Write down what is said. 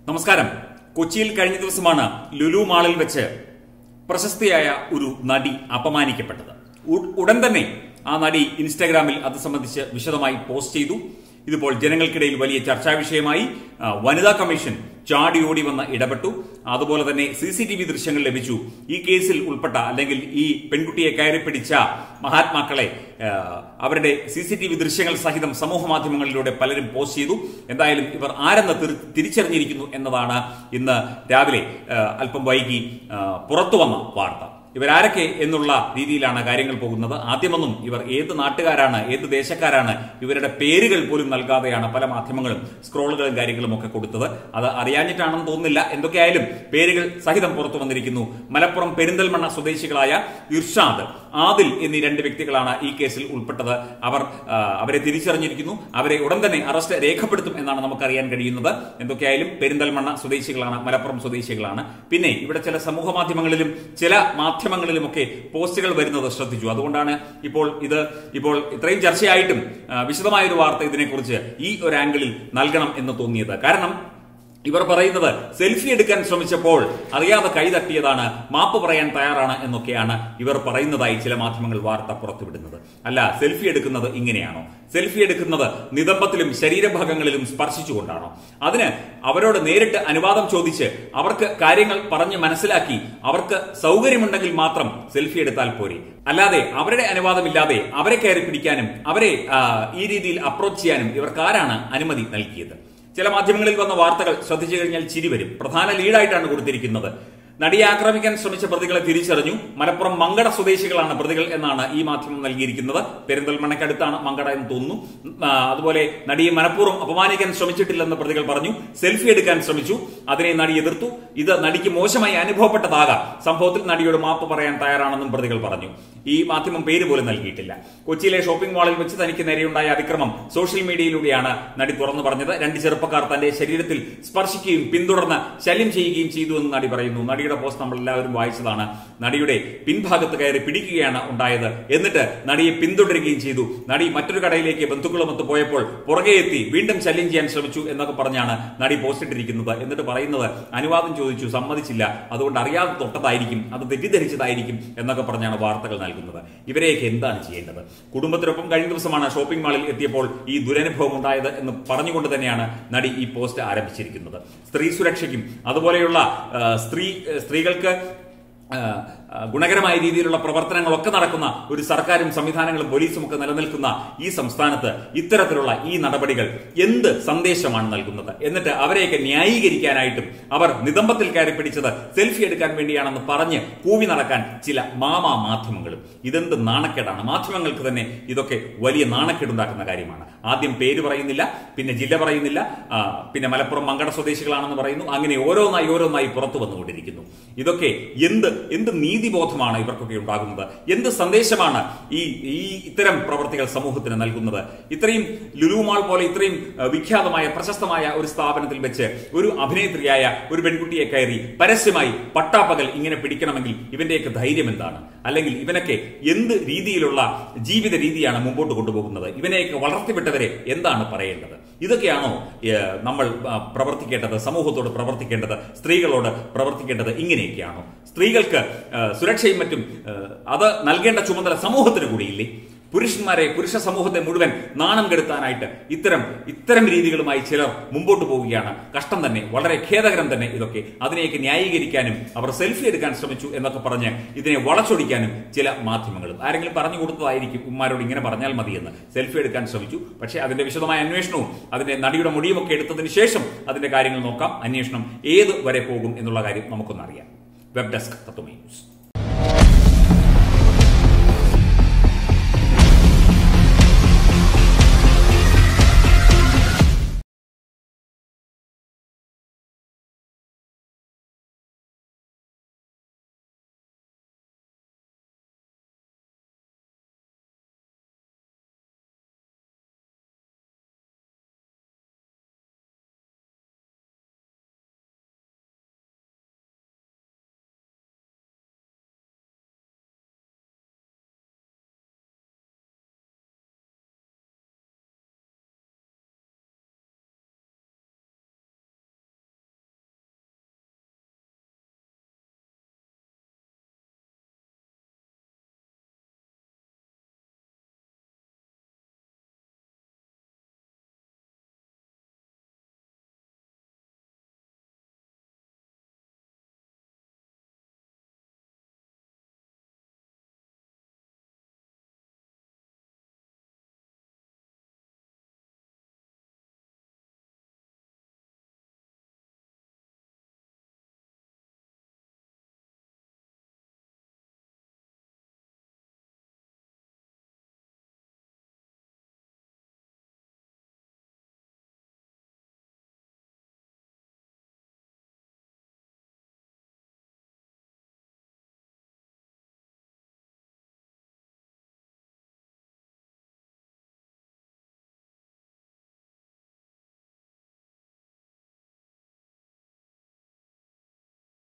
നമസ്കാരം കൊച്ചിയിൽ കഴിഞ്ഞ ദിവസമാണ് ലുലു മാളിൽ വെച്ച് പ്രശസ്തിയായ ഒരു നടി അപമാനിക്കപ്പെട്ടത് ഉ- ഉടൻ തന്നെ ആ നടി ഇൻസ്റ്റാഗ്രാമിൽ അത് സംബന്ധിച്ച് വിശദമായി പോസ്റ്റ് ചെയ്തു ഇതിപ്പോൾ ജനങ്ങൾക്കിടയിൽ വലിയ ചർച്ചാ വിഷയമായി ആ, വനിതാ കമ്മീഷൻ ചാടി ഓടി വന്ന് ഇടപെട്ടു അതുപോലെ തന്നെ സി സി ടി വി ദൃശ്യങ്ങൾ ലഭിച്ചു ഈ കേസിൽ ഉൾപ്പെട്ട അല്ലെങ്കിൽ ഈ പെൺകുട്ടിയെ കയറി പിടിച്ച മഹാത്മാക്കളെ ആ, അവരുടെ സി സി ടി വി ദൃശ്യങ്ങൾ സഹിതം സമൂഹ മാധ്യമങ്ങളിലൂടെ പലരും പോസ്റ്റ് ചെയ്തു എന്തായാലും ഇവർ ആരെന്ന് തിരി- തിരിച്ചറിഞ്ഞിരിക്കുന്നു എന്നതാണ് ഇന്ന് രാവിലെ ആ, അല്പം വൈകി ആ, പുറത്തു വന്ന വാർത്ത ഇവരാരൊക്കെ എന്നുള്ള രീതിയിലാണ് കാര്യങ്ങൾ പോകുന്നത് ആദ്യമൊന്നും ഇവർ ഏത് നാട്ടുകാരാണ് ഏത് ദേശക്കാരാണ് ഇവരുടെ പേരുകൾ പോലും നൽകാതെയാണ് പല മാധ്യമങ്ങളും സ്ക്രോളുകളും കാര്യങ്ങളും ഒക്കെ കൊടുത്തത് അത് അറിയാഞ്ഞിട്ടാണെന്ന് തോന്നുന്നില്ല എന്തൊക്കെയായാലും പേരുകൾ സഹിതം പുറത്തു വന്നിരിക്കുന്നു മലപ്പുറം പെരിന്തൽമണ്ണ സ്വദേശികളായ ഇർഷാദ് ആദിൽ എന്നീ രണ്ട് വ്യക്തികളാണ് ഈ കേസിൽ ഉൾപ്പെട്ടത് അവർ ആ, അവരെ തിരിച്ചറിഞ്ഞിരിക്കുന്നു അവരെ ഉടൻ തന്നെ അറസ്റ്റ് രേഖപ്പെടുത്തും എന്നാണ് നമുക്കറിയാൻ കഴിയുന്നത് എന്തൊക്കെയായാലും പെരിന്തൽമണ്ണ സ്വദേശികളാണ് മലപ്പുറം സ്വദേശികളാണ് പിന്നെ ഇവിടെ ചില സമൂഹ മാധ്യമങ്ങളിലും ചില മാധ്യമങ്ങളിലുമൊക്കെ പോസ്റ്റുകൾ വരുന്നത് ശ്രദ്ധിച്ചു അതുകൊണ്ടാണ് ഇപ്പോൾ ഇത് ഇപ്പോൾ ഇത്രയും ചർച്ചയായിട്ടും ആ, വിശദമായ ഒരു വാർത്ത ഇതിനെക്കുറിച്ച് ഈ ഒരു ആംഗിളിൽ നൽകണം എന്ന് തോന്നിയത് കാരണം ഇവർ പറയുന്നത് സെൽഫി എടുക്കാൻ ശ്രമിച്ചപ്പോൾ അറിയാതെ കൈതട്ടിയതാണ് മാപ്പ് പറയാൻ തയ്യാറാണ് എന്നൊക്കെയാണ് ഇവർ പറയുന്നതായി ചില മാധ്യമങ്ങൾ വാർത്ത പുറത്തുവിടുന്നത് അല്ല സെൽഫി എടുക്കുന്നത് ഇങ്ങനെയാണോ സെൽഫി എടുക്കുന്നത് നിതംബത്തിലും ശരീരഭാഗങ്ങളിലും സ്പർശിച്ചുകൊണ്ടാണോ അതിന് അവരോട് നേരിട്ട് അനുവാദം ചോദിച്ച് അവർക്ക് കാര്യങ്ങൾ പറഞ്ഞ് മനസ്സിലാക്കി അവർക്ക് സൗകര്യമുണ്ടെങ്കിൽ മാത്രം സെൽഫി എടുത്താൽ പോരെ അല്ലാതെ അവരുടെ അനുവാദമില്ലാതെ അവരെ കയറി പിടിക്കാനും അവരെ ആ, ഈ രീതിയിൽ അപ്രോച്ച് ചെയ്യാനും ഇവർക്ക് ആരാണ് അനുമതി നൽകിയത് ചില മാധ്യമങ്ങളിൽ വന്ന വാർത്തകൾ ശ്രദ്ധിച്ചു കഴിഞ്ഞാൽ ചിരി വരും പ്രധാന ലീഡായിട്ടാണ് കൊടുത്തിരിക്കുന്നത് നടിയെ ആക്രമിക്കാൻ ശ്രമിച്ച പ്രതികളെ തിരിച്ചറിഞ്ഞു മലപ്പുറം മങ്കട സ്വദേശികളാണ് പ്രതികൾ എന്നാണ് ഈ മാധ്യമം നൽകിയിരിക്കുന്നത് പെരിന്തൽമണ്ണയ്ക്കടുത്താണ് മങ്കട എന്ന് തോന്നുന്നു ആ, അതുപോലെ നടിയെ മനഃപൂർവ്വം അപമാനിക്കാൻ ശ്രമിച്ചിട്ടില്ലെന്ന് പ്രതികൾ പറഞ്ഞു സെൽഫി എടുക്കാൻ ശ്രമിച്ചു അതിനെ നടി എതിർത്തു ഇത് നടിക്ക് മോശമായി അനുഭവപ്പെട്ടതാകാം സംഭവത്തിൽ നടിയോട് മാപ്പ് പറയാൻ തയ്യാറാണെന്നും പ്രതികൾ പറഞ്ഞു ഈ മാധ്യമം പേര് പോലും നൽകിയിട്ടില്ല കൊച്ചിയിലെ ഷോപ്പിംഗ് മാളിൽ വെച്ച് തനിക്ക് നേരെയുണ്ടായ അതിക്രമം സോഷ്യൽ മീഡിയയിലൂടെയാണ് നടി തുറന്നു പറഞ്ഞത് രണ്ട് ചെറുപ്പക്കാർ തന്റെ ശരീരത്തിൽ സ്പർശിക്കുകയും പിന്തുടർന്ന് ശല്യം ചെയ്യുകയും ചെയ്തു എന്ന് നടി പറയുന്നു നടിയുടെ പോസ്റ്റ് നമ്മൾ എല്ലാവരും വായിച്ചതാണ് നടിയുടെ പിൻഭാഗത്ത് കയറി പിടിക്കുകയാണ് ഉണ്ടായത് എന്നിട്ട് നടിയെ പിന്തുടരുകയും ചെയ്തു നടി മറ്റൊരു കടയിലേക്ക് ബന്ധുക്കളുമൊത്ത് പോയപ്പോൾ പുറകെ എത്തി വീണ്ടും ശല്യം ചെയ്യാൻ ശ്രമിച്ചു എന്നൊക്കെ പറഞ്ഞാണ് നടി പോസ്റ്റ് ഇട്ടിരിക്കുന്നത് എന്നിട്ട് പറയുന്നത് അനുവാദം ചോദിച്ചു സമ്മതിച്ചില്ല അതുകൊണ്ട് അറിയാതെ തൊട്ടതായിരിക്കും അത് തെറ്റിദ്ധരിച്ചതായിരിക്കും എന്നൊക്കെ പറഞ്ഞാണ് വാർത്തകൾ നൽകുന്നത് ഇവരെയൊക്കെ എന്താണ് ചെയ്യേണ്ടത് കുടുംബത്തിനൊപ്പം കഴിഞ്ഞ ദിവസമാണ് ഷോപ്പിംഗ് മാളിൽ എത്തിയപ്പോൾ ഈ ദുരനുഭവം ഉണ്ടായത് എന്ന് പറഞ്ഞുകൊണ്ട് തന്നെയാണ് നടി ഈ പോസ്റ്റ് ആരംഭിച്ചിരിക്കുന്നത് സ്ത്രീ സുരക്ഷയ്ക്കും അതുപോലെയുള്ള ആ, സ്ത്രീ സ്ത്രീകൾക്ക് ആ, ആ, ഗുണകരമായ രീതിയിലുള്ള പ്രവർത്തനങ്ങളൊക്കെ നടക്കുന്ന ഒരു സർക്കാരും സംവിധാനങ്ങളും പോലീസും ഒക്കെ നിലനിൽക്കുന്ന ഈ സംസ്ഥാനത്ത് ഇത്തരത്തിലുള്ള ഈ നടപടികൾ എന്ത് സന്ദേശമാണ് നൽകുന്നത് എന്നിട്ട് അവരെയൊക്കെ ന്യായീകരിക്കാനായിട്ടും അവർ നിതംബത്തിൽ കയറി പിടിച്ചത് സെൽഫി എടുക്കാൻ വേണ്ടിയാണെന്ന് പറഞ്ഞ് കൂവി നടക്കാൻ ചില മാമാ മാധ്യമങ്ങളും ഇതെന്ത് നാണക്കേടാണ് മാധ്യമങ്ങൾക്ക് തന്നെ ഇതൊക്കെ വലിയ നാണക്കേടുണ്ടാക്കുന്ന കാര്യമാണ് ആദ്യം പേര് പറയുന്നില്ല പിന്നെ ജില്ല പറയുന്നില്ല ആ, പിന്നെ മലപ്പുറം മങ്കട സ്വദേശികളാണെന്ന് പറയുന്നു അങ്ങനെ ഓരോന്നായി ഓരോന്നായി പുറത്തു വന്നുകൊണ്ടിരിക്കുന്നു ഇതൊക്കെ എന്ത് എന്ത് നീതിബോധമാണ് ഇവർക്കൊക്കെ ഉണ്ടാകുന്നത് എന്ത് സന്ദേശമാണ് ഈ ഈ ഇത്തരം പ്രവർത്തികൾ സമൂഹത്തിന് നൽകുന്നത് ഇത്രയും ലുലുമാൾ പോലെ ഇത്രയും ആ, വിഖ്യാതമായ പ്രശസ്തമായ ഒരു സ്ഥാപനത്തിൽ വെച്ച് ഒരു അഭിനേത്രിയായ ഒരു പെൺകുട്ടിയെ കയറി പരസ്യമായി പട്ടാപ്പകൽ ഇങ്ങനെ പിടിക്കണമെങ്കിൽ ഇവന്റെയൊക്കെ ധൈര്യം എന്താണ് അല്ലെങ്കിൽ ഇവനൊക്കെ എന്ത് രീതിയിലുള്ള ജീവിത രീതിയാണ് മുമ്പോട്ട് കൊണ്ടുപോകുന്നത് ഇവനെയൊക്കെ വളർത്തിവിട്ടവരെ എന്താണ് പറയേണ്ടത് ഇതൊക്കെയാണോ ഏഹ്, നമ്മൾ ആ, പ്രവർത്തിക്കേണ്ടത് സമൂഹത്തോട് പ്രവർത്തിക്കേണ്ടത് സ്ത്രീകളോട് പ്രവർത്തിക്കേണ്ടത് ഇങ്ങനെയൊക്കെയാണോ സ്ത്രീകൾക്ക് ആ, സുരക്ഷയും മറ്റും ആ, അത് നൽകേണ്ട ചുമതല സമൂഹത്തിന് കൂടിയില്ലേ പുരുഷന്മാരെ പുരുഷ സമൂഹത്തെ മുഴുവൻ നാണം കെടുത്താനായിട്ട് ഇത്തരം ഇത്തരം രീതികളുമായി ചിലർ മുമ്പോട്ട് പോവുകയാണ് കഷ്ടം തന്നെ വളരെ ഖേദകരം തന്നെ ഇതൊക്കെ അതിനെയൊക്കെ ന്യായീകരിക്കാനും അവർ സെൽഫി എടുക്കാൻ ശ്രമിച്ചു എന്നൊക്കെ പറഞ്ഞ് ഇതിനെ വളച്ചൊടിക്കാനും ചില മാധ്യമങ്ങളും ആരെങ്കിലും പറഞ്ഞു കൊടുത്തതായിരിക്കും ഉമ്മാരോട് ഇങ്ങനെ പറഞ്ഞാൽ മതിയെന്ന് സെൽഫി എടുക്കാൻ ശ്രമിച്ചു പക്ഷേ അതിന്റെ വിശദമായ അന്വേഷണവും അതിന്റെ നടിയുടെ മുടിയുമൊക്കെ എടുത്തതിന് ശേഷം അതിന്റെ കാര്യങ്ങൾ നോക്കാം അന്വേഷണം ഏത് വരെ പോകും എന്നുള്ള കാര്യം നമുക്കൊന്നറിയാം വെബ് ഡെസ്ക് തത്വമേ ന്യൂസ്